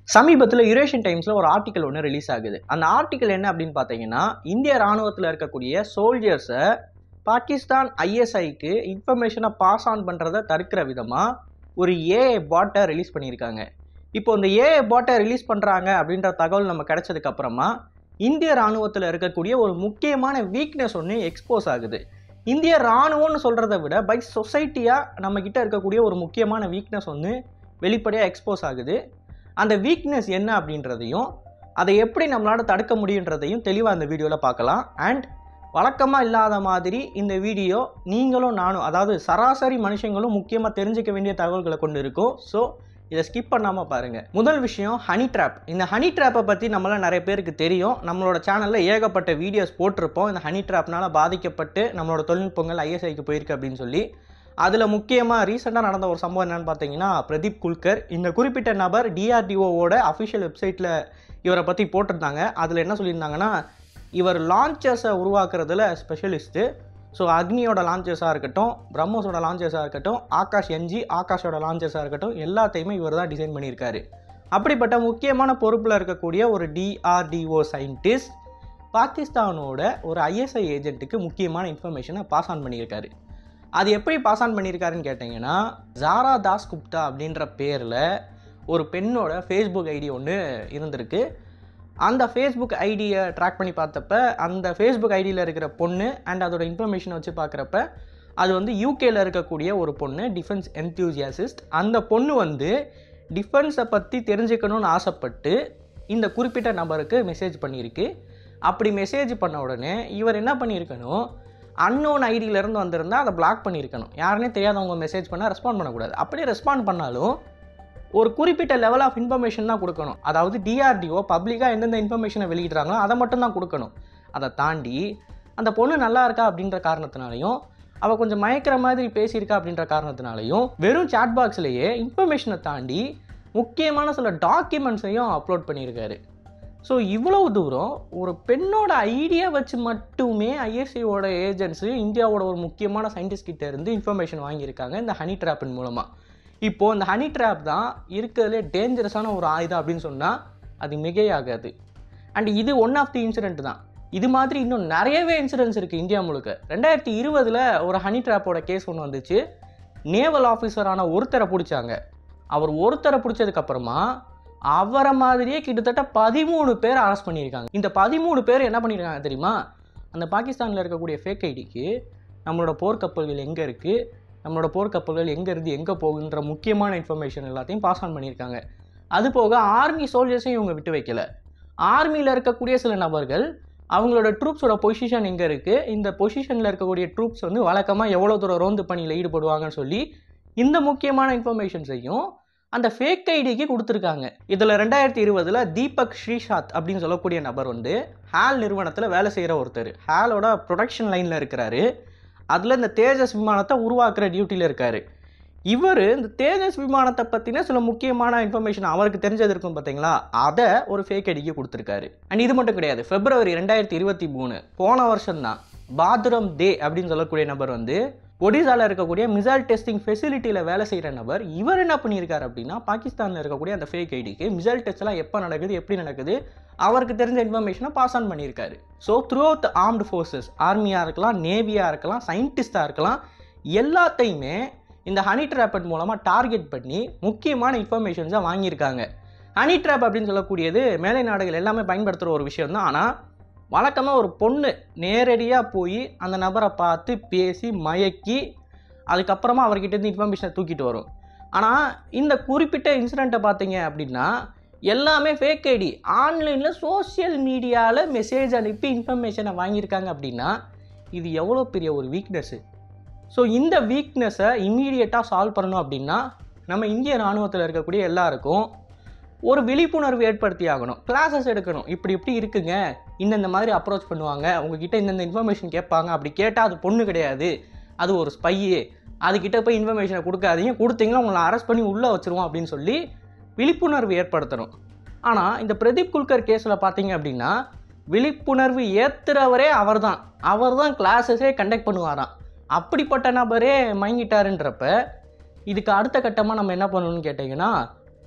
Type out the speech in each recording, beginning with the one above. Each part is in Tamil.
சமீபத்தில் யுரேஷியன் டைம்ஸில் ஒரு ஆர்டிக்கல் ஒன்று ரிலீஸ் ஆகுது அந்த ஆர்டிக்கல் என்ன அப்படின்னு பார்த்தீங்கன்னா இந்திய ராணுவத்தில் இருக்கக்கூடிய சோல்ஜர்ஸை பாகிஸ்தான் ஐஎஸ்ஐக்கு இன்ஃபர்மேஷனை பாஸ் ஆன் பண்ணுறதை தடுக்கிற விதமாக ஒரு ஏஐ பாட்டை ரிலீஸ் பண்ணியிருக்காங்க இப்போ இந்த ஏஐ பாட்டை ரிலீஸ் பண்ணுறாங்க அப்படின்ற தகவல் நம்ம கிடைச்சதுக்கு அப்புறமா இந்திய ராணுவத்தில் இருக்கக்கூடிய ஒரு முக்கியமான வீக்னஸ் ஒன்று எக்ஸ்போஸ் ஆகுது இந்திய ராணுவம்னு சொல்கிறத விட பை சொசைட்டியாக நம்மக்கிட்ட இருக்கக்கூடிய ஒரு முக்கியமான வீக்னஸ் ஒன்று வெளிப்படையாக எக்ஸ்போஸ் ஆகுது அந்த வீக்னஸ் என்ன அப்படின்றதையும் அதை எப்படி நம்மளால் தடுக்க முடியுன்றதையும் தெளிவாக அந்த வீடியோவில் பார்க்கலாம் அண்ட் வழக்கமாக இல்லாத மாதிரி இந்த வீடியோ நீங்களும் நானும் அதாவது சராசரி மனுஷங்களும் முக்கியமாக தெரிஞ்சுக்க வேண்டிய தகவல்களை கொண்டு இருக்கும் ஸோ இதை ஸ்கிப் பண்ணாமல் பாருங்கள் முதல் விஷயம் ஹனி ட்ராப் இந்த ஹனி ட்ராப்பை பற்றி நம்மள நிறைய பேருக்கு தெரியும் நம்மளோட சேனலில் ஏகப்பட்ட வீடியோஸ் போட்டிருப்போம் இந்த ஹனி ட்ராப்னால பாதிக்கப்பட்டு நம்மளோட தொழில்நுட்பங்கள் ஐஎஸ்ஐக்கு போயிருக்கு அப்படின்னு சொல்லி அதில் முக்கியமாக ரீசெண்டாக நடந்த ஒரு சம்பவம் என்னன்னு பார்த்தீங்கன்னா பிரதீப் குல்கர் இந்த குறிப்பிட்ட நபர் டிஆர்டிஓவோட அஃபிஷியல் வெப்சைட்டில் இவரை பற்றி போட்டிருந்தாங்க அதில் என்ன சொல்லியிருந்தாங்கன்னா இவர் லான்ச்சர்ஸை உருவாக்குறதுல ஸ்பெஷலிஸ்ட்டு ஸோ அக்னியோட லான்ச்சஸாக இருக்கட்டும் பிரம்மோஸோட லான்ச்சஸாக இருக்கட்டும் ஆகாஷ் என்ஜி ஆகாஷோட லான்ச்சஸாக இருக்கட்டும் எல்லாத்தையுமே இவர் தான் டிசைன் பண்ணியிருக்காரு அப்படிப்பட்ட முக்கியமான பொறுப்பில் இருக்கக்கூடிய ஒரு டிஆர்டிஓ சயின்டிஸ்ட் பாகிஸ்தானோட ஒரு ஐஎஸ்ஐ ஏஜென்ட்டுக்கு முக்கியமான இன்ஃபர்மேஷனை பாஸ் ஆன் பண்ணியிருக்காரு அது எப்படி பாஸ் ஆன் பண்ணியிருக்காருன்னு கேட்டிங்கன்னா ஜாரா தாஸ் குப்தா அப்படின்ற பேரில் ஒரு பெண்ணோட ஃபேஸ்புக் ஐடி ஒன்று இருந்திருக்கு அந்த ஃபேஸ்புக் ஐடியை ட்ராக் பண்ணி பார்த்தப்ப அந்த ஃபேஸ்புக் ஐடியில் இருக்கிற பொண்ணு அண்ட் அதோட இன்ஃபர்மேஷனை வச்சு பார்க்குறப்ப அது வந்து யூகேல இருக்கக்கூடிய ஒரு பொண்ணு டிஃபென்ஸ் என்த்யூசியாசிஸ்ட் அந்த பொண்ணு வந்து டிஃபென்ஸை பற்றி தெரிஞ்சுக்கணும்னு ஆசைப்பட்டு இந்த குறிப்பிட்ட நபருக்கு மெசேஜ் பண்ணியிருக்கு அப்படி மெசேஜ் பண்ண உடனே இவர் என்ன பண்ணியிருக்கணும் அன்னோன் ஐடியிலேருந்து வந்திருந்தால் அதை பிளாக் பண்ணியிருக்கணும் யாருனே தெரியாதவங்க மெசேஜ் பண்ணால் ரெஸ்பாண்ட் பண்ணக்கூடாது அப்படியே ரெஸ்பாண்ட் பண்ணாலும் ஒரு குறிப்பிட்ட லெவல் ஆஃப் இன்ஃபர்மேஷன் தான் கொடுக்கணும் அதாவது டிஆர்டிஓ பப்ளிக்காக எந்தெந்த இன்ஃபர்மேஷனை வெளியிடுறாங்களோ அதை மட்டும் தான் கொடுக்கணும் அதை தாண்டி அந்த பொண்ணு நல்லா இருக்கா அப்படின்ற காரணத்தினாலையும் அவள் கொஞ்சம் மயக்கிற மாதிரி பேசியிருக்கா அப்படின்ற காரணத்தினாலையும் வெறும் சாட் பாக்ஸ்லேயே இன்ஃபர்மேஷனை தாண்டி முக்கியமான சில டாக்குமெண்ட்ஸையும் அப்லோட் பண்ணியிருக்காரு ஸோ இவ்வளவு தூரம் ஒரு பெண்ணோட ஐடியா வச்சு மட்டுமே ஐஎஸ்சியோட ஏஜென்ட்ஸு இந்தியாவோட ஒரு முக்கியமான சயின்டிஸ்ட் கிட்ட இருந்து இன்ஃபர்மேஷன் வாங்கியிருக்காங்க இந்த ஹனி ட்ராப்பின் மூலமாக இப்போது இந்த ஹனி ட்ராப் தான் இருக்கிறதுலே டேஞ்சரஸான ஒரு ஆயுதம் அப்படின்னு சொன்னால் அது மிகையாகாது அண்ட் இது ஒன் ஆஃப் தி இன்சிடென்ட் தான் இது மாதிரி இன்னும் நிறையவே இன்சிடென்ட்ஸ் இருக்குது இந்தியா முழுக்க ரெண்டாயிரத்தி இருபதில் ஒரு ஹனி ட்ராப்போட கேஸ் ஒன்று வந்துச்சு நேவல் ஆஃபீஸரான ஒருத்தரை பிடிச்சாங்க அவர் ஒருத்தரை பிடிச்சதுக்கப்புறமா அவரை மாதிரியே கிட்டத்தட்ட பதிமூணு பேர் அரெஸ்ட் பண்ணியிருக்காங்க இந்த பதிமூணு பேர் என்ன பண்ணியிருக்காங்க தெரியுமா அந்த பாகிஸ்தானில் இருக்கக்கூடிய ஃபேக் ஐடிக்கு நம்மளோட போர்க்கப்பல்கள் எங்கே இருக்குது நம்மளோட போர்க்கப்பல்கள் எங்கே இருந்து எங்கே போகுன்ற முக்கியமான இன்ஃபர்மேஷன் எல்லாத்தையும் பாஸ் ஆன் பண்ணியிருக்காங்க அது போக ஆர்மி சோல்ஜர்ஸையும் இவங்க விட்டு வைக்கல ஆர்மியில் இருக்கக்கூடிய சில நபர்கள் அவங்களோட ட்ரூப்ஸோட பொசிஷன் எங்கே இருக்குது இந்த பொசிஷனில் இருக்கக்கூடிய ட்ரூப்ஸ் வந்து வழக்கமாக எவ்வளோ தூரம் ரோந்து பணியில் ஈடுபடுவாங்கன்னு சொல்லி இந்த முக்கியமான இன்ஃபர்மேஷன்ஸையும் அந்த ஃபேக் ஐடிக்கு கொடுத்துருக்காங்க இதில் ரெண்டாயிரத்தி இருபதில் தீபக் ஸ்ரீஷாத் அப்படின்னு சொல்லக்கூடிய நபர் வந்து ஹேல் நிறுவனத்தில் வேலை செய்கிற ஒருத்தர் ஹேலோட ப்ரொடக்ஷன் லைனில் இருக்கிறாரு அதில் இந்த தேஜஸ் விமானத்தை உருவாக்குற டியூட்டியில் இருக்கார் இவர் இந்த தேஜஸ் விமானத்தை பற்றின சில முக்கியமான இன்ஃபர்மேஷன் அவருக்கு தெரிஞ்சது இருக்கும் பார்த்தீங்களா அதை ஒரு ஃபேக் ஐடிக்கு கொடுத்துருக்காரு அண்ட் இது மட்டும் கிடையாது பிப்ரவரி ரெண்டாயிரத்தி இருபத்தி மூணு போன வருஷம்தான் பாத்ரம் தே அப்படின்னு சொல்லக்கூடிய நபர் வந்து ஒடிசாவில் இருக்கக்கூடிய மிசைல் டெஸ்டிங் ஃபெசிலிட்டியில் வேலை செய்கிற நபர் இவர் என்ன பண்ணியிருக்காரு அப்படின்னா பாகிஸ்தானில் இருக்கக்கூடிய அந்த ஃபேக் ஐடிக்கு மிசைல் டெஸ்ட்லாம் எப்போ நடக்குது எப்படி நடக்குது அவருக்கு தெரிஞ்ச இன்ஃபர்மேஷனை பாஸ் ஆன் பண்ணியிருக்காரு so throughout armed forces ஆர்மியாக இருக்கலாம் நேவியாக இருக்கலாம் சயின்டிஸ்டாக இருக்கலாம் எல்லாத்தையுமே இந்த ஹனி ட்ராப்பட் மூலமாக டார்கெட் பண்ணி முக்கியமான இன்ஃபர்மேஷன்ஸை வாங்கியிருக்காங்க ஹனி ட்ராப் அப்படின்னு சொல்லக்கூடியது மேலை நாடுகள் எல்லாமே பயன்படுத்துகிற ஒரு விஷயம் தான் ஆனால் வழக்கமாக ஒரு பொண்ணு நேரடியாக போய் அந்த நபரை பார்த்து பேசி மயக்கி அதுக்கப்புறமா அவர்கிட்டேருந்து இன்ஃபர்மேஷனை தூக்கிட்டு வரும் ஆனால் இந்த குறிப்பிட்ட இன்சிடெண்ட்டை பார்த்தீங்க அப்படின்னா எல்லாமே ஃபேக் ஐடி ஆன்லைனில் சோஷியல் மீடியாவில் மெசேஜ் அனுப்பி இன்ஃபர்மேஷனை வாங்கியிருக்காங்க அப்படின்னா இது எவ்வளோ பெரிய ஒரு வீக்னஸ்ஸு ஸோ இந்த வீக்னஸை இம்மீடியட்டாக சால்வ் பண்ணணும் அப்படின்னா நம்ம இந்திய இராணுவத்தில் இருக்கக்கூடிய எல்லாருக்கும் ஒரு விழிப்புணர்வு ஏற்படுத்தி ஆகணும் கிளாஸஸ் எடுக்கணும் இப்படி இப்படி இருக்குங்க இந்தந்த மாதிரி அப்ரோச் பண்ணுவாங்க உங்ககிட்ட இந்தந்த இன்ஃபர்மேஷன் கேட்பாங்க அப்படி கேட்டால் அது பொண்ணு கிடையாது அது ஒரு ஸ்பையு அதுக்கிட்ட போய் இன்ஃபர்மேஷனை கொடுக்காதீங்க கொடுத்தீங்கன்னா உங்களை அரெஸ்ட் பண்ணி உள்ளே வச்சுருவோம் அப்படின்னு சொல்லி விழிப்புணர்வு ஏற்படுத்தணும் ஆனால் இந்த பிரதீப் குல்கர் கேஸில் பார்த்தீங்க அப்படின்னா விழிப்புணர்வு ஏற்றுறவரே அவர் தான் அவர் தான் கிளாஸஸே கண்டக்ட் பண்ணுவாராம் அப்படிப்பட்ட நபரே மயங்கிட்டாருன்றப்ப இதுக்கு அடுத்த கட்டமாக நம்ம என்ன பண்ணணும்னு கேட்டிங்கன்னா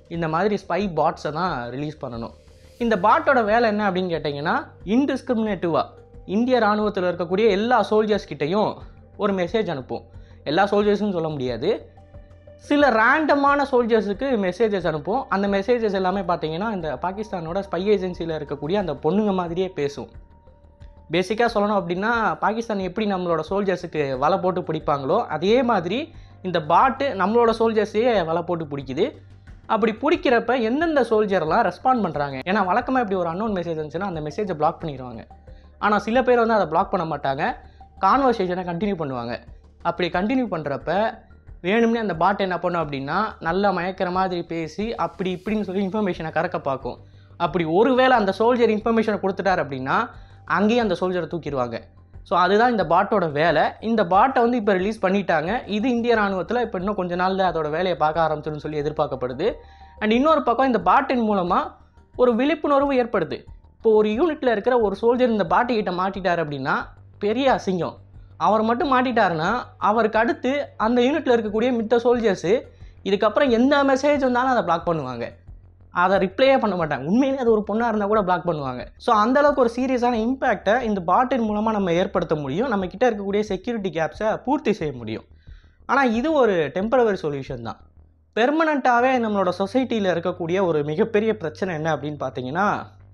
இந்த மாதிரி ஸ்பை பாட்ஸை தான் ரிலீஸ் பண்ணணும் இந்த பாட்டோட வேலை என்ன அப்படின்னு கேட்டிங்கன்னா இன்டிஸ்கிரிமினேட்டிவாக இந்திய ராணுவத்தில் இருக்கக்கூடிய எல்லா சோல்ஜர்ஸ் கிட்டேயும் ஒரு மெசேஜ் அனுப்பும் எல்லா சோல்ஜர்ஸும் சொல்ல முடியாது சில ரேண்டமான சோல்ஜர்ஸுக்கு மெசேஜஸ் அனுப்பும் அந்த மெசேஜஸ் எல்லாமே பார்த்தீங்கன்னா இந்த பாகிஸ்தானோட ஸ்பை ஏஜென்சியில் இருக்கக்கூடிய அந்த பொண்ணுங்க மாதிரியே பேசும் பேசிக்காக சொல்லணும் அப்படின்னா பாகிஸ்தான் எப்படி நம்மளோட சோல்ஜர்ஸுக்கு வலை போட்டு பிடிப்பாங்களோ அதே மாதிரி இந்த பாட்டு நம்மளோட சோல்ஜர்ஸையே வலை போட்டு பிடிக்குது அப்படி பிடிக்கிறப்ப எந்தெந்த சோல்ஜர்லாம் ரெஸ்பாண்ட் பண்ணுறாங்க ஏன்னா வழக்கமாக இப்படி ஒரு அன்னோன் மெசேஜ் இருந்துச்சுன்னா அந்த மெசேஜை பிளாக் பண்ணிடுவாங்க ஆனால் சில பேர் வந்து அதை பிளாக் பண்ண மாட்டாங்க கான்வர்சேஷனை கண்டினியூ பண்ணுவாங்க அப்படி கண்டினியூ பண்ணுறப்ப வேணும்னே அந்த பாட் என்ன பண்ணும் அப்படின்னா நல்லா மயக்கிற மாதிரி பேசி அப்படி இப்படின்னு சொல்லி இன்ஃபர்மேஷனை கறக்க பார்க்கும் அப்படி ஒருவேளை அந்த சோல்ஜர் இன்ஃபர்மேஷனை கொடுத்துட்டார் அப்படின்னா அங்கேயும் அந்த சோல்ஜரை தூக்கிடுவாங்க ஸோ அதுதான் இந்த பாட்டோட வேலை இந்த பாட்டை வந்து இப்போ ரிலீஸ் பண்ணிட்டாங்க இது இந்திய ராணுவத்தில் இப்போ இன்னும் கொஞ்ச நாளில் அதோட வேலையை பார்க்க ஆரம்பிச்சிடும் சொல்லி எதிர்பார்க்கப்படுது அண்ட் இன்னொரு பக்கம் இந்த பாட்டின் மூலமாக ஒரு விழிப்புணர்வு ஏற்படுது இப்போ ஒரு யூனிட்டில் இருக்கிற ஒரு சோல்ஜர் இந்த பாட்டு கிட்ட மாட்டிட்டார் அப்படின்னா பெரிய அசிங்கம் அவர் மட்டும் மாட்டிட்டாருன்னா அவருக்கு அடுத்து அந்த யூனிட்டில் இருக்கக்கூடிய மித்த சோல்ஜர்ஸு இதுக்கப்புறம் எந்த மெசேஜ் வந்தாலும் அதை பிளாக் பண்ணுவாங்க அதை ரிப்ளையே பண்ண மாட்டாங்க உண்மையிலே அது ஒரு பொண்ணாக இருந்தால் கூட பிளாக் பண்ணுவாங்க ஸோ அந்தளவுக்கு ஒரு சீரியஸான இம்பேக்டை இந்த பாட்டின் மூலமாக நம்ம ஏற்படுத்த முடியும் நம்ம கிட்ட இருக்கக்கூடிய செக்யூரிட்டி கேப்ஸை பூர்த்தி செய்ய முடியும் ஆனால் இது ஒரு டெம்பரவரி சொல்யூஷன் தான் பெர்மனண்ட்டாகவே நம்மளோட சொசைட்டியில் இருக்கக்கூடிய ஒரு மிகப்பெரிய பிரச்சனை என்ன அப்படின்னு பார்த்தீங்கன்னா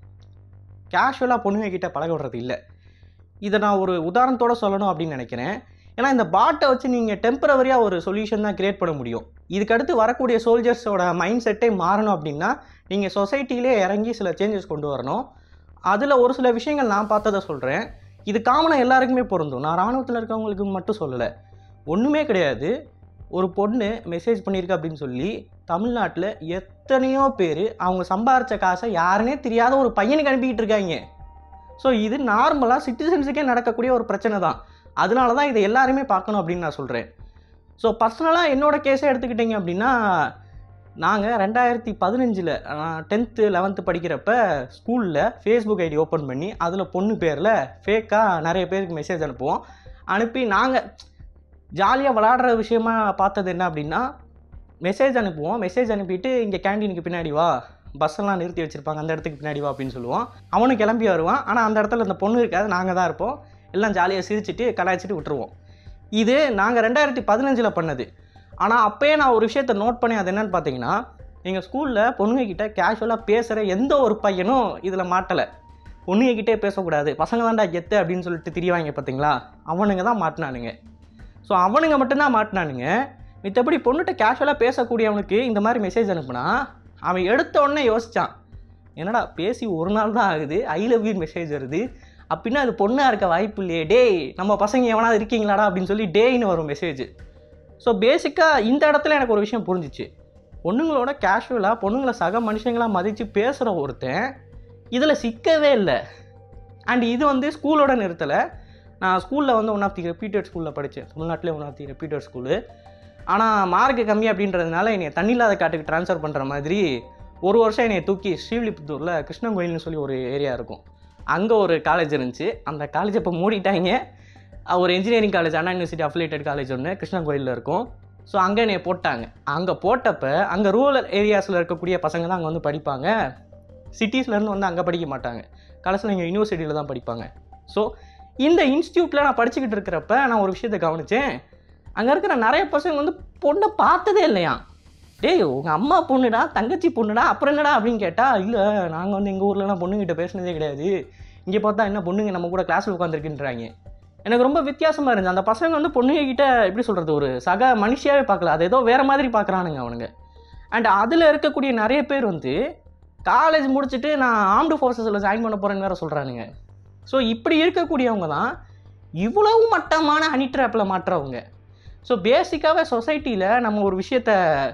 கேஷுவலாக பொண்ணுங்க கிட்ட பழக விடுறது இல்லை இதை நான் ஒரு உதாரணத்தோட சொல்லணும் அப்படின்னு நினைக்கிறேன் ஏன்னா இந்த பாட்டை வச்சு நீங்கள் டெம்பரவரியாக ஒரு சொல்யூஷன் தான் கிரியேட் பண்ண முடியும் இதுக்கடுத்து வரக்கூடிய சோல்ஜர்ஸோட மைண்ட் செட்டே மாறணும் அப்படின்னா நீங்கள் சொசைட்டிலே இறங்கி சில சேஞ்சஸ் கொண்டு வரணும் அதில் ஒரு சில விஷயங்கள் நான் பார்த்ததை சொல்கிறேன் இது காமனாக எல்லாருக்குமே பொருந்தும் நான் இராணுவத்தில் இருக்கவங்களுக்கு மட்டும் சொல்லலை ஒன்றுமே கிடையாது ஒரு பொண்ணு மெசேஜ் பண்ணியிருக்க அப்படின்னு சொல்லி தமிழ்நாட்டில் எத்தனையோ பேர் அவங்க சம்பாரித்த காசை யாருன்னே தெரியாத ஒரு பையனுக்கு அனுப்பிக்கிட்டு இருக்காங்க ஸோ இது நார்மலாக சிட்டிசன்ஸுக்கே நடக்கக்கூடிய ஒரு பிரச்சனை தான் அதனால தான் இதை எல்லாருமே பார்க்கணும் அப்படின்னு நான் சொல்கிறேன் ஸோ பர்சனலாக என்னோட கேஸை எடுத்துக்கிட்டிங்க அப்படின்னா நாங்கள் ரெண்டாயிரத்தி பதினஞ்சில் டென்த்து லெவன்த்து படிக்கிறப்ப ஸ்கூலில் ஃபேஸ்புக் ஐடி ஓப்பன் பண்ணி அதில் பொண்ணு பேரில் ஃபேக்காக நிறைய பேருக்கு மெசேஜ் அனுப்புவோம் அனுப்பி நாங்கள் ஜாலியாக விளாடுற விஷயமா பார்த்தது என்ன அப்படின்னா மெசேஜ் அனுப்புவோம் மெசேஜ் அனுப்பிட்டு இங்கே கேண்டீனுக்கு பின்னாடி வா பஸ்ஸெல்லாம் நிறுத்தி வச்சுருப்பாங்க அந்த இடத்துக்கு பின்னாடி வா அப்படின்னு சொல்லுவோம் அவனும் கிளம்பி வருவான் ஆனால் அந்த இடத்துல அந்த பொண்ணு இருக்காது நாங்கள் தான் இருப்போம் எல்லாம் ஜாலியாக சிரிச்சிட்டு கலாய்ச்சிட்டு விட்டுருவோம் இது நாங்கள் ரெண்டாயிரத்தி பதினஞ்சில் பண்ணது ஆனால் அப்போயே நான் ஒரு விஷயத்தை நோட் பண்ணி அது என்னன்னு பார்த்தீங்கன்னா எங்கள் ஸ்கூலில் பொண்ணுங்க கிட்ட கேஷுவலாக பேசுகிற எந்த ஒரு பையனும் இதில் மாட்டலை பொண்ணுங்க கிட்டே பேசக்கூடாது பசங்க தான்டா கெத்து அப்படின்னு சொல்லிட்டு திரிவாங்க பார்த்தீங்களா அவனுங்க தான் மாட்டினானுங்க ஸோ அவனுங்க மட்டும்தான் மாட்டினானுங்க மித்தபடி பொண்ணுகிட்ட கேஷுவலாக பேசக்கூடியவனுக்கு இந்த மாதிரி மெசேஜ் அனுப்புனா அவன் எடுத்த உடனே யோசித்தான் என்னடா பேசி ஒரு நாள் தான் ஆகுது ஐ லவ் யூ மெசேஜ் வருது அப்படின்னா அது பொண்ணாக இருக்க வாய்ப்பு இல்லையே டேய் நம்ம பசங்க எவனாவது இருக்கீங்களாடா அப்படின்னு சொல்லி டேய்னு வரும் மெசேஜ் ஸோ பேசிக்காக இந்த இடத்துல எனக்கு ஒரு விஷயம் புரிஞ்சிச்சு பொண்ணுங்களோட கேஷுவலாக பொண்ணுங்களை சக மனுஷங்களாக மதித்து பேசுகிற ஒருத்தன் இதில் சிக்கவே இல்லை அண்ட் இது வந்து ஸ்கூலோட நிறுத்தலை நான் ஸ்கூலில் வந்து ஒன் ஆஃப் தி ரெப்யூட்டட் ஸ்கூலில் படித்தேன் தமிழ்நாட்டிலே one of the reputed school ஆனால் மார்க்கு கம்மி அப்படின்றதுனால என்னை தண்ணி இல்லாத காட்டுக்கு ட்ரான்ஸ்ஃபர் பண்ணுற மாதிரி ஒரு வருஷம் என்னை தூக்கி ஸ்ரீவில்லிபுத்தூரில் கிருஷ்ணங்கோயில்னு சொல்லி ஒரு ஏரியா இருக்கும் அங்கே ஒரு காலேஜ் இருந்துச்சு அந்த காலேஜ் இப்போ மூடிட்டாங்க அஹ் ஒரு engineering college Anna university affiliated college ஒன்று கிருஷ்ணங்கோயிலில் இருக்கும் ஸோ அங்கே என்னை போட்டாங்க அங்கே போட்டப்ப அங்கே ரூரல் ஏரியாஸில் இருக்கக்கூடிய பசங்க தான் அங்கே வந்து படிப்பாங்க சிட்டிஸ்லேருந்து வந்து அங்கே படிக்க மாட்டாங்க கடைசியில் இங்கே யூனிவர்சிட்டியில் தான் படிப்பாங்க ஸோ இந்த இன்ஸ்டியூட்டில் நான் படிச்சுக்கிட்டு இருக்கிறப்ப நான் ஒரு விஷயத்தை கவனித்தேன் அங்கே இருக்கிற நிறைய பசங்க வந்து பொண்ணை பார்த்ததே இல்லையா டேய் உங்கள் அம்மா பொண்ணுடா தங்கச்சி பொண்ணுடா அப்புறம் என்னடா அப்படின்னு கேட்டால் இல்லை நாங்கள் வந்து எங்கள் ஊர்லலாம் பொண்ணுங்கிட்ட பேசினதே கிடையாது இங்கே பார்த்தா என்ன பொண்ணுங்க நம்ம கூட கிளாஸில் உட்காந்துருக்குன்றாங்க எனக்கு ரொம்ப வித்தியாசமாக இருந்துச்சு அந்த பசங்க வந்து பொண்ணுங்க கிட்ட எப்படி சொல்கிறது ஒரு சக மனுஷியாவே பார்க்கல அது ஏதோ வேறு மாதிரி பார்க்குறானுங்க அவனுங்க அண்ட் அதில் இருக்கக்கூடிய நிறைய பேர் வந்து காலேஜ் முடிச்சுட்டு நான் ஆர்ம்டு ஃபோர்ஸஸில் ஜாயின் பண்ண போகிறேன்னு வேறு சொல்கிறானுங்க ஸோ இப்படி இருக்கக்கூடியவங்க தான் இவ்வளவு மட்டமான ஹனி ட்ராப்பில் மாட்டுறவங்க ஸோ பேசிக்காகவே சொசைட்டியில் நம்ம ஒரு விஷயத்த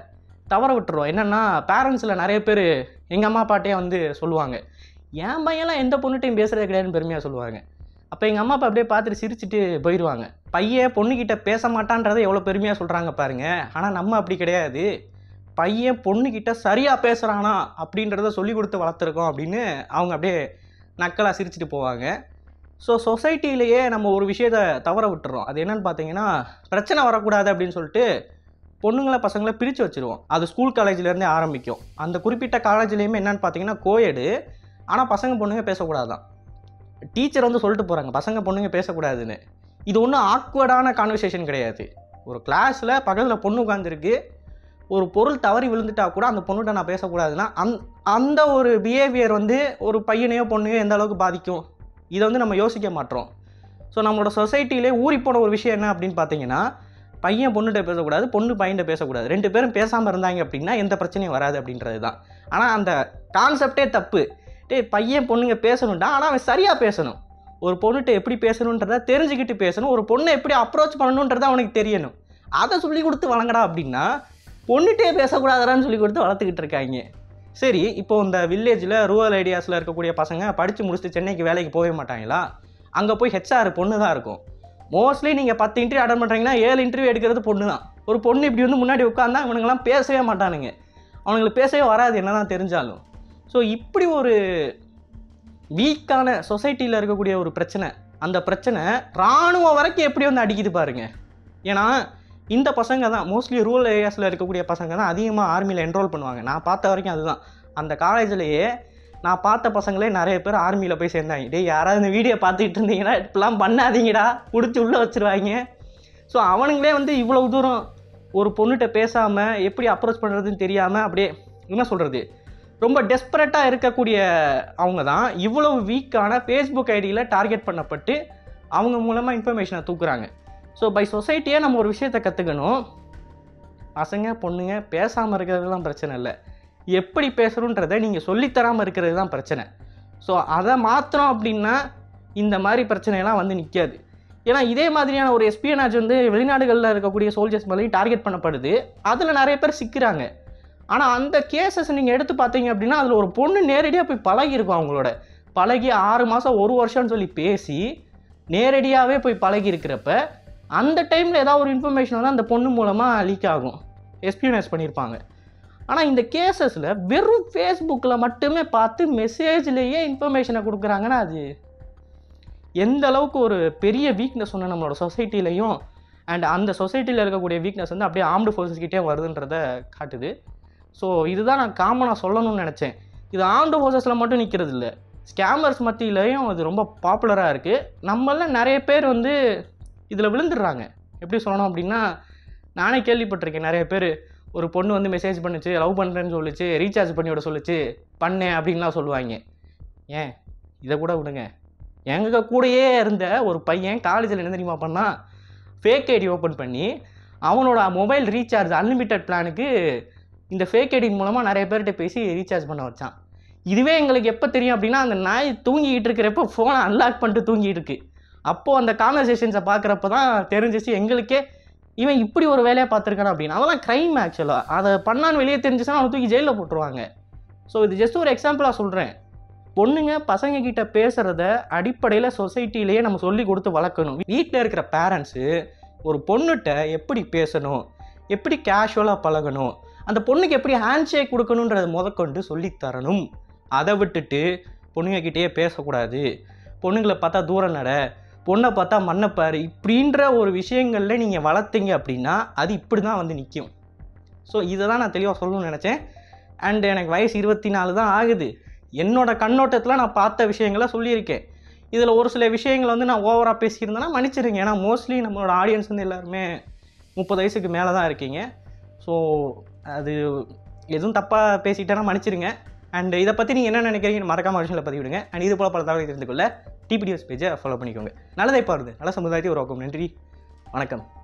தவற விட்டுறோம் என்னென்னா பேரண்ட்ஸில் நிறைய பேர் எங்கள் அம்மா அப்பாட்டே வந்து சொல்லுவாங்க என் பையன்லாம் எந்த பொண்ணுகிட்டையும் பேசுகிறதே கிடையாதுன்னு பெருமையாக சொல்லுவாங்க அப்போ எங்கள் அம்மா அப்பா அப்படியே பார்த்துட்டு சிரிச்சிட்டு போயிடுவாங்க பையன் பொண்ணுக்கிட்ட பேச மாட்டான்றதை எவ்வளோ பெருமையாக சொல்கிறாங்க பாருங்க ஆனால் நம்ம அப்படி கிடையாது பையன் பொண்ணுக்கிட்ட சரியாக பேசுகிறானா அப்படின்றத சொல்லி கொடுத்து வளர்த்துருக்கோம் அப்படின்னு அவங்க அப்படியே நக்கலாக சிரிச்சிட்டு போவாங்க ஸோ சொசைட்டிலேயே நம்ம ஒரு விஷயத்த தவற விட்டுறோம் அது என்னன்னு பார்த்தீங்கன்னா பிரச்சனை வரக்கூடாது அப்படின்னு சொல்லிட்டு பொண்ணுங்களை பசங்களை பிரித்து வச்சுருவோம் அது ஸ்கூல் காலேஜ்லேருந்தே ஆரம்பிக்கும் அந்த குறிப்பிட்ட காலேஜ்லேயுமே என்னன்னு பார்த்தீங்கன்னா கோயடு ஆனால் பசங்க பொண்ணுங்க பேசக்கூடாதான் டீச்சர் வந்து சொல்லிட்டு போகிறாங்க பசங்க பொண்ணுங்க பேசக்கூடாதுன்னு இது ஒன்றும் ஆக்வர்டான கான்வர்சேஷன் கிடையாது ஒரு கிளாஸில் பக்கத்தில் பொண்ணு உட்காந்துருக்கு ஒரு பொருள் தவறி விழுந்துட்டா கூட அந்த பொண்ணுகிட்ட நான் பேசக்கூடாதுன்னா அந் அந்த ஒரு பிஹேவியர் வந்து ஒரு பையனையோ பொண்ணையோ எந்த அளவுக்கு பாதிக்கும் இதை வந்து நம்ம யோசிக்க மாட்டோம் ஸோ நம்மளோட சொசைட்டிலே ஊறிப்போன ஒரு விஷயம் என்ன அப்படின்னு பார்த்தீங்கன்னா பையன் பொண்ணுகிட்ட பேசக்கூடாது பொண்ணு பையன்கிட்ட பேசக்கூடாது ரெண்டு பேரும் பேசாமல் இருந்தாங்க அப்படின்னா எந்த பிரச்சனையும் வராது அப்படின்றது தான் ஆனால் அந்த கான்செப்டே தப்பு டேய் பையன் பொண்ணுங்க பேசணும்டா ஆனால் அவன் சரியாக பேசணும் ஒரு பொண்ணுகிட்ட எப்படி பேசணுன்றத தெரிஞ்சுக்கிட்டு பேசணும் ஒரு பொண்ணை எப்படி அப்ரோச் பண்ணணுன்றத அவனுக்கு தெரியணும் அதை சொல்லி கொடுத்து வழங்கடா அப்படின்னா பொண்ணுகிட்டே பேசக்கூடாதான்னு சொல்லி கொடுத்து வளர்த்துக்கிட்டு இருக்காங்க சரி இப்போ இந்த வில்லேஜில் ரூரல் ஏரியாஸில் இருக்கக்கூடிய பசங்க படித்து முடிச்சுட்டு சென்னைக்கு வேலைக்கு போகவே மாட்டாங்களா அங்கே போய் ஹெச்ஆர் பொண்ணு தான் இருக்கும் மோஸ்ட்லி நீங்கள் பத்து இன்டர்வியூ அட்டன் பண்ணுறீங்கன்னா ஏழு இன்டர்வியூ எடுக்கிறது பொண்ணு தான் ஒரு பொண்ணு இப்படி வந்து முன்னாடி உட்காந்தா இவனுங்கெல்லாம் பேசவே மாட்டானுங்க அவனுங்களுக்கு பேசவே வராது என்ன தான் தெரிஞ்சாலும் ஸோ இப்படி ஒரு வீக்கான சொசைட்டியில் இருக்கக்கூடிய ஒரு பிரச்சனை அந்த பிரச்சனை இராணுவம் வரைக்கும் எப்படி வந்து அடிக்குது பாருங்க ஏன்னா இந்த பசங்க தான் மோஸ்ட்லி ரூரல் ஏரியாஸில் இருக்கக்கூடிய பசங்க தான் அதிகமாக ஆர்மியில் என்ரோல் பண்ணுவாங்க நான் பார்த்த வரைக்கும் அதுதான் அந்த காலேஜ்லேயே நான் பார்த்த பசங்களே நிறைய பேர் ஆர்மியில் போய் சேர்ந்தாங்க டேய் யாராவது இந்த வீடியோ பார்த்துக்கிட்டு இருந்தீங்கன்னா இப்படிலாம் பண்ணாதீங்கடா பிடிச்சி உள்ளே வச்சிருவாங்க ஸோ அவனுங்களே வந்து இவ்வளவு தூரம் ஒரு பொண்ணுகிட்ட பேசாமல் எப்படி அப்ரோச் பண்ணுறதுன்னு தெரியாமல் அப்படியே என்ன சொல்கிறது ரொம்ப டெஸ்பரேட்டாக இருக்கக்கூடிய அவங்க தான் இவ்வளவு வீக்கான ஃபேஸ்புக் ஐடியில் டார்கெட் பண்ணப்பட்டு அவங்க மூலமாக இன்ஃபர்மேஷனை தூக்குறாங்க ஸோ பை சொசைட்டியே நம்ம ஒரு விஷயத்தை கற்றுக்கணும் பசங்க பொண்ணுங்க பேசாமல் இருக்கிறதுலாம் பிரச்சனை இல்லை எப்படி பேசணுன்றதை நீங்கள் சொல்லித்தராமல் இருக்கிறது தான் பிரச்சனை ஸோ அதை மாற்றணும் அப்படின்னா இந்த மாதிரி பிரச்சனையெல்லாம் வந்து நிற்காது ஏன்னா இதே மாதிரியான ஒரு எஸ்பியனாஜ் வந்து வெளிநாடுகளில் இருக்கக்கூடிய சோல்ஜர்ஸ் மேலேயும் டார்கெட் பண்ணப்படுது அதில் நிறைய பேர் சிக்கிறாங்க ஆனால் அந்த கேசஸ் நீங்கள் எடுத்து பார்த்தீங்க அப்படின்னா அதில் ஒரு பொண்ணு நேரடியாக போய் பழகியிருக்கும் அவங்களோட பழகி ஆறு மாதம் ஒரு வருஷம்னு சொல்லி பேசி நேரடியாகவே போய் பழகி இருக்கிறப்ப அந்த டைமில் ஏதாவது ஒரு இன்ஃபர்மேஷன் வந்து அந்த பொண்ணு மூலமாக லீக் ஆகும் எஸ்பியூனைஸ் பண்ணியிருப்பாங்க ஆனால் இந்த கேசஸில் வெறும் ஃபேஸ்புக்கில் மட்டுமே பார்த்து மெசேஜ்லேயே இன்ஃபர்மேஷனை கொடுக்குறாங்கன்னா அது எந்த அளவுக்கு ஒரு பெரிய வீக்னஸ் ஒன்று நம்மளோட சொசைட்டிலையும் அண்ட் அந்த சொசைட்டியில் இருக்கக்கூடிய வீக்னஸ் வந்து அப்படியே ஆர்ம்டு ஃபோர்ஸஸ்கிட்டே வருதுன்றத காட்டுது ஸோ இதுதான் நான் காமனாக சொல்லணும்னு நினச்சேன் இது ஆர்ம்டு ஃபோர்ஸஸில் மட்டும் நிற்கிறது இல்லை ஸ்கேமர்ஸ் மத்தியிலையும் அது ரொம்ப பாப்புலராக இருக்குது நம்மள நிறைய பேர் வந்து இதில் விழுந்துடுறாங்க எப்படி சொல்லணும் அப்படின்னா நானே கேள்விப்பட்டிருக்கேன் நிறைய பேர் ஒரு பொண்ணு வந்து மெசேஜ் பண்ணுச்சு லவ் பண்ணுறேன்னு சொல்லிச்சு ரீசார்ஜ் பண்ணி விட சொல்லிச்சு பண்ணேன் அப்படின்லாம் சொல்லுவாங்க ஏன் இதை கூட விடுங்க எங்க கூடயே இருந்த ஒரு பையன் காலேஜில் என்ன தெரியுமா பண்ணால் ஃபேக் ஐடி ஓப்பன் பண்ணி அவனோட மொபைல் ரீசார்ஜ் அன்லிமிட்டெட் பிளானுக்கு இந்த ஃபேக் ஐடி மூலமாக நிறைய பேர்கிட்ட பேசி ரீசார்ஜ் பண்ண வச்சான் இதுவே எங்களுக்கு எப்போ தெரியும் அப்படின்னா அந்த நாய் தூங்கிட்டு இருக்கிறப்ப ஃபோனை அன்லாக் பண்ணிட்டு தூங்கிட்டு இருக்கு அப்போது அந்த கான்வர்சேஷன்ஸை பார்க்குறப்ப தான் தெரிஞ்சிச்சு எங்களுக்கே இவன் இப்படி ஒரு வேலையை பார்த்துருக்கான் அப்படின்னு அதெல்லாம் க்ரைம் ஆக்சுவலாக அதை பண்ணான்னு வெளியே தெரிஞ்சுச்சுன்னா அவனை தூக்கி ஜெயிலில் போட்டுருவாங்க ஸோ இது ஜஸ்ட் ஒரு எக்ஸாம்பிளாக சொல்கிறேன் பொண்ணுங்க பசங்க கிட்ட பேசுகிறத அடிப்படையில் சொசைட்டிலேயே நம்ம சொல்லி கொடுத்து வளர்க்கணும் வீட்டில் இருக்கிற பேரண்ட்ஸு ஒரு பொண்ணுகிட்ட எப்படி பேசணும் எப்படி கேஷுவலாக பழகணும் அந்த பொண்ணுக்கு எப்படி ஹேண்ட் ஷேக் கொடுக்கணுன்றத முதற்கொண்டு சொல்லித் தரணும் அதை விட்டுட்டு பொண்ணுங்க கிட்டேயே பேசக்கூடாது பொண்ணுங்களை பார்த்தா தூரம் நட பொண்ணை பார்த்தா மண்ணப்பாரு இப்படின்ற ஒரு விஷயங்களில் நீங்கள் வளர்த்தீங்க அப்படின்னா அது இப்படி தான் வந்து நிற்கும் ஸோ இதை தான் நான் தெளிவாக சொல்லணும்னு நினச்சேன் அண்ட் எனக்கு வயசு இருபத்தி நாலு தான் ஆகுது என்னோட கண்ணோட்டத்தில் நான் பார்த்த விஷயங்களை சொல்லியிருக்கேன் இதில் ஒரு சில விஷயங்களை வந்து நான் ஓவராக பேசியிருந்தேன்னா மன்னிச்சிருங்க ஏன்னா மோஸ்ட்லி நம்மளோட ஆடியன்ஸ் வந்து எல்லாருமே முப்பது வயசுக்கு மேலே தான் இருக்கீங்க ஸோ அது எதுவும் தப்பாக பேசிட்டேன்னா மன்னிச்சிருங்க அண்ட் இதை பற்றி நீங்கள் என்ன நினைக்கிறீங்கன்னு மறக்காம விஷயங்களை பதிவிடுங்க அண்ட் இது போல பல தகவலை தெரிந்து கொள்ள டிபிடிஎஸ் பேஜை ஃபாலோ பண்ணிக்கோங்க நல்லதை பாருது நல்ல சமுதாயத்தை உருவாக்கும் நன்றி வணக்கம்